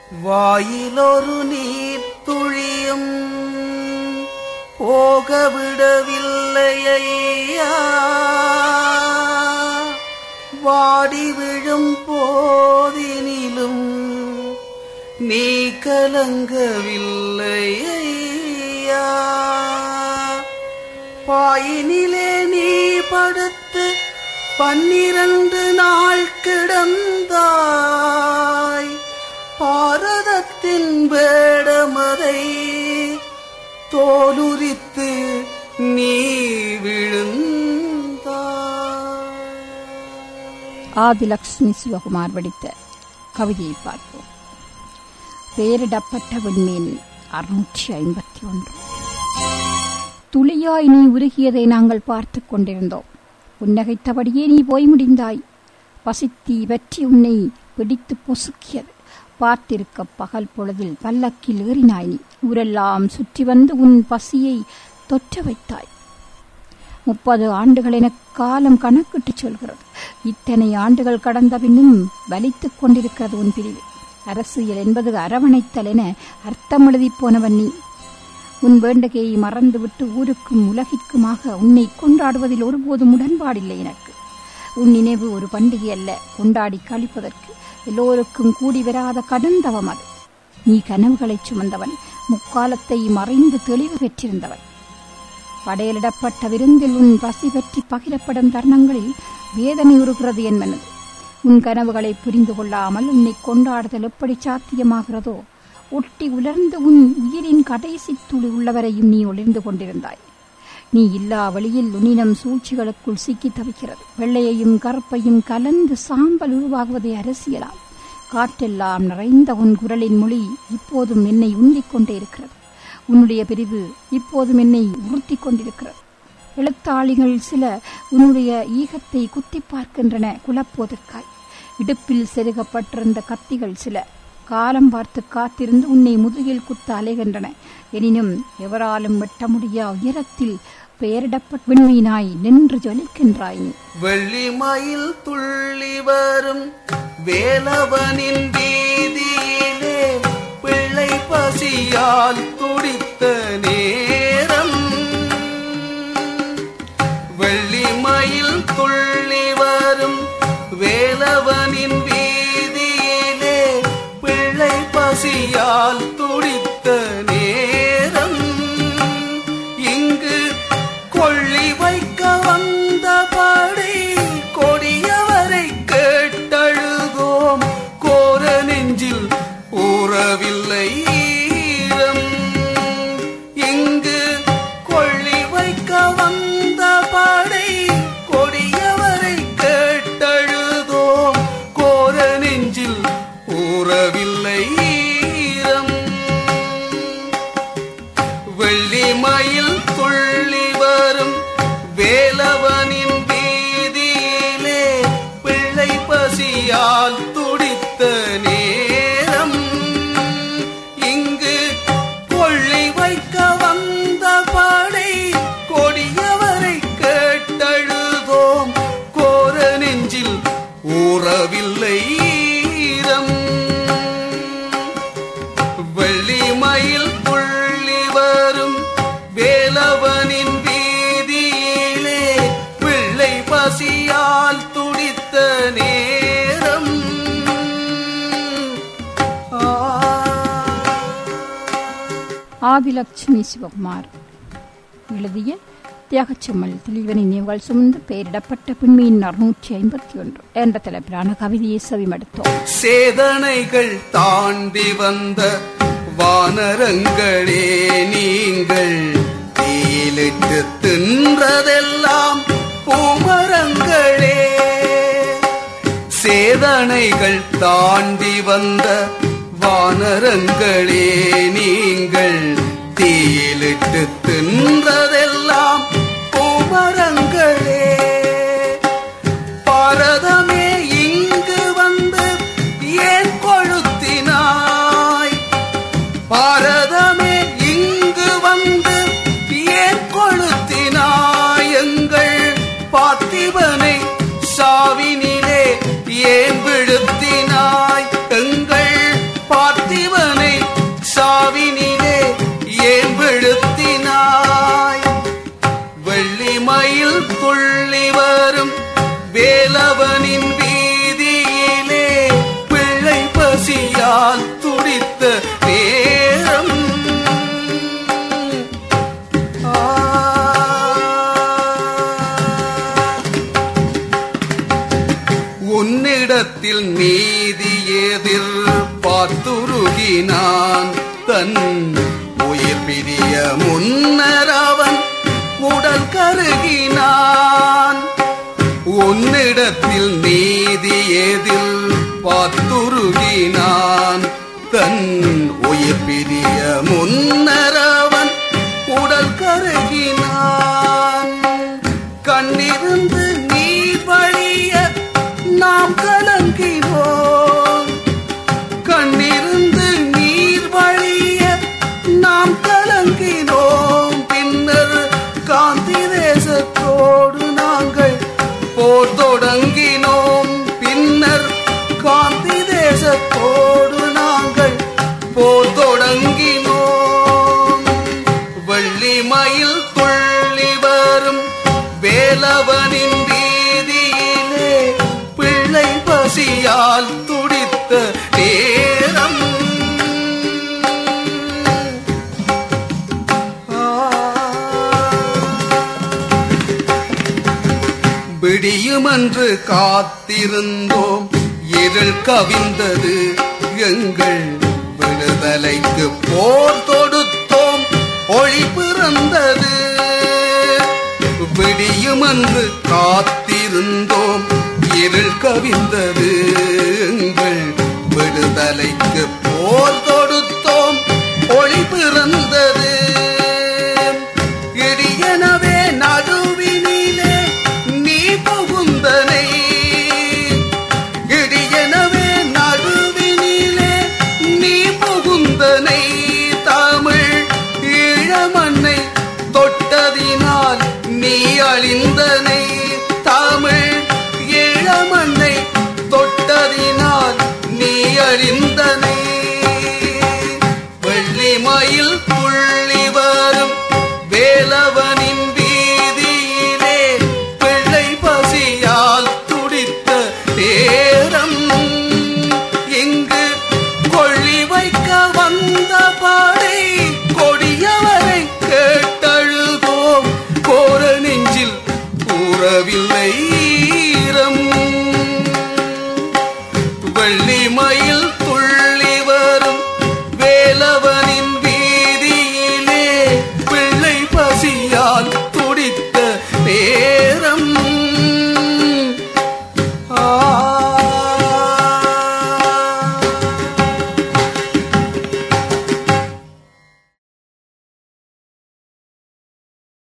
வாயிலொரு நீர் துழியும் போக விடவில்லை ஐயா வாடி விழும் போதினிலும் நீ கலங்கவில்லை ஐயா பாயினிலே நீ படுத்து பன்னிரண்டு நாள் கிடந்தாய் பாரதத்தின் வேடமதை தோலுரித்து நீ விழுந்தாய் ஆதிலக்ஷ்மி சிவகுமார் வடித்த கவிதையை பார்ப்போம் பெயரிடப்பட்ட விண்மீன் அறுநூற்றி ஐம்பத்தி ஒன்று துளியாய் நீ உருகியதை நாங்கள் பார்த்துக் கொண்டிருந்தோம் புன்னகைத்தபடியே நீ போய் முடிந்தாய் பசித்தி பற்றி உன்னை பிடித்து பொசுக்கியது பார்த்திருக்க பகல் பொழுதில் பல்லக்கில் ஏறினாய் நீ ஊரெல்லாம் சுற்றி வந்து உன் பசியை தொற்ற வைத்தாய் முப்பது ஆண்டுகள் என காலம் கணக்கிட்டு சொல்கிறது இத்தனை ஆண்டுகள் கடந்த பின்னும் வலித்துக் கொண்டிருக்கிறது உன் பிரிவு அரசியல் என்பது அரவணைத்தல் என அர்த்தம் எழுதிப் போனவன் நீ உன் வேண்டுகையை மறந்துவிட்டு ஊருக்கும் உலகிற்குமாக உன்னை கொண்டாடுவதில் ஒருபோதும் உடன்பாடில்லை எனக்கு உன் நினைவு ஒரு பண்டிகை அல்ல கொண்டாடி கழிப்பதற்கு எல்லோருக்கும் கூடி வராத கடந்தவம் அது நீ கனவுகளைச் சுமந்தவன் முக்காலத்தை மறைந்து தெளிவு பெற்றிருந்தவன் படையலிடப்பட்ட விருந்தில் உன் பசி பற்றி பகிரப்படும் தருணங்களில் வேதனை உருகிறது என்பனது உன் கனவுகளை புரிந்து கொள்ளாமல் உன்னை கொண்டாடுதல் எப்படி சாத்தியமாகிறதோ ஒட்டி உலர்ந்து உன் உயிரின் கடைசி துளி உள்ளவரையும் நீ ஒளிர்ந்து கொண்டிருந்தாய் நீ இல்லா வழியில் உன்னினம் சூழ்ச்சிகளுக்குள் சிக்கி தவிக்கிறது வெள்ளையையும் கருப்பையும் கலந்து சாம்பல் உருவாகுவதை அரசியலாம் காற்றெல்லாம் நிறைந்த உன் குரலின் மொழி இப்போதும் என்னை உந்திக் கொண்டே இருக்கிறது உன்னுடைய பிரிவு இப்போதும் என்னை உறுத்திக் கொண்டிருக்கிறது எழுத்தாளிகள் சில உன்னுடைய ஈகத்தை குத்தி பார்க்கின்றன குழப்போதற்காய் இடுப்பில் செருகப்பட்டிருந்த கத்திகள் சில காலம் பார்த்து காத்திருந்து உன்னை முதுகில் குத்த அலைகின்றன எனினும் எவராலும் வெட்ட முடியா உயரத்தில் பெயரிடப்பட்ட விண்மீனாய் நின்று ஜொலிக்கின்றாய் நீ வெள்ளிமயில் துள்ளி வரும் வேலவனின் வீதியிலே பிள்ளை பசியால் துடித்த நேரம் வெள்ளிமயில் துள்ளி வரும் வேலவனின் வீதியிலே பிள்ளை பசியால் துடித்த நேரம் இங்கு கொள்ளி வைக்க வந்தபடி கொடியவரை கேட்டழுதோம் கோர நெஞ்சில் ஊறவில்லை ஈரம் இங்கு கொள்ளி வைக்க வந்தபடி கொடியவரை கேட்டழுதோம் கோர நெஞ்சில் ஊறவில்லை ஈரம் வெள்ளிமயில் துள்ளி வரும் வேலவனின் வீதியிலே பிள்ளை பசியால் துடித்த நேரம் இங்கு கொள்ளி வைக்க வந்த படை கொடியவரை கேட்டழுதோம் கோர நெஞ்சில் ஊறவில்லை ஈரம் வெள்ளிமயில் புள்ளி வரும் வேலவனின் வீதியிலே பிள்ளை பசியால் துடித்த நேரம் ஆ ஆதிலட்சுமி சிவகுமார் எழுதிய தியாகச்செம்மல் திலீவனின் நினைவுகள் சுமந்து பெயரிடப்பட்ட பின்மீன் அறுநூற்றி ஐம்பத்தி ஒன்று என்ற தலைப்பிலான கவிதையை செவிமடுத்தோம் சேதனைகள் தாண்டி வந்த வானரங்களே நீங்கள் தீயிலிட்டு தின்றதெல்லாம் பூமரங்களே சேதனைகள் தாண்டி வந்த வானரங்களே நீங்கள் தீயிலிட்டு தின்றதெல்லாம் பூமரங்களே பாரதமே இங்கு வந்து ஏன் கொழுத்தினாய் பாரதமே இங்கு வந்து ஏன் கொழுத்தினாய் எங்கள் பார்த்திபனை சாவினிலே ஏன் விழுத்தினாய் எங்கள் பார்த்திப பார்த்துருகினான் தன் உயிர் பிரிய முன்னர் அவன் உடல் கருகினான் உன்னிடத்தில் நீதி ஏதில் பார்த்துருகினான் தன் உயிர் பிரிய முன்னர் அவன் உடல் கருகினான் கண்ணிருந்து நீர் வழிய நாம் கலங்கினோம் கண்ணிருந்து நீர் வழிய நாம் கலங்கினோம் பின்னர் காந்தி தேசத்தோடு நாங்கள் போர் தொடங்கினோம் பின்னர் காந்தி தேசத்தோடு நாங்கள் போர் தொடங்கினோம் வெள்ளி மயில் துள்ளி வரும் வேலவனின் வீதியிலே பிள்ளை பசியால் துடித்த நேரம் ஆ. விடியுமென்று காத்திருந்தோம் இருள் கவிந்தது எங்கள் விடுதலைக்கு போர் தொடுத்தோம் ஒளி பிறந்தது விடியுமென்று காத்திருந்தோம் இருள் கவிந்தது எங்கள் விடுதலைக்கு போர் தொடுத்தோம் ஒளி பிறந்தது இடியனவே நடுவினிலே நீ புகுந்தனை இடியனவே நடுவினிலே நீ புகுந்தனை தமிழ் ஈழமண்ணை தொட்டதினால் நீ அழிந்தனை தமிழ் ஈழமண்ணை தொட்டதினால் நீ அழிந்தனை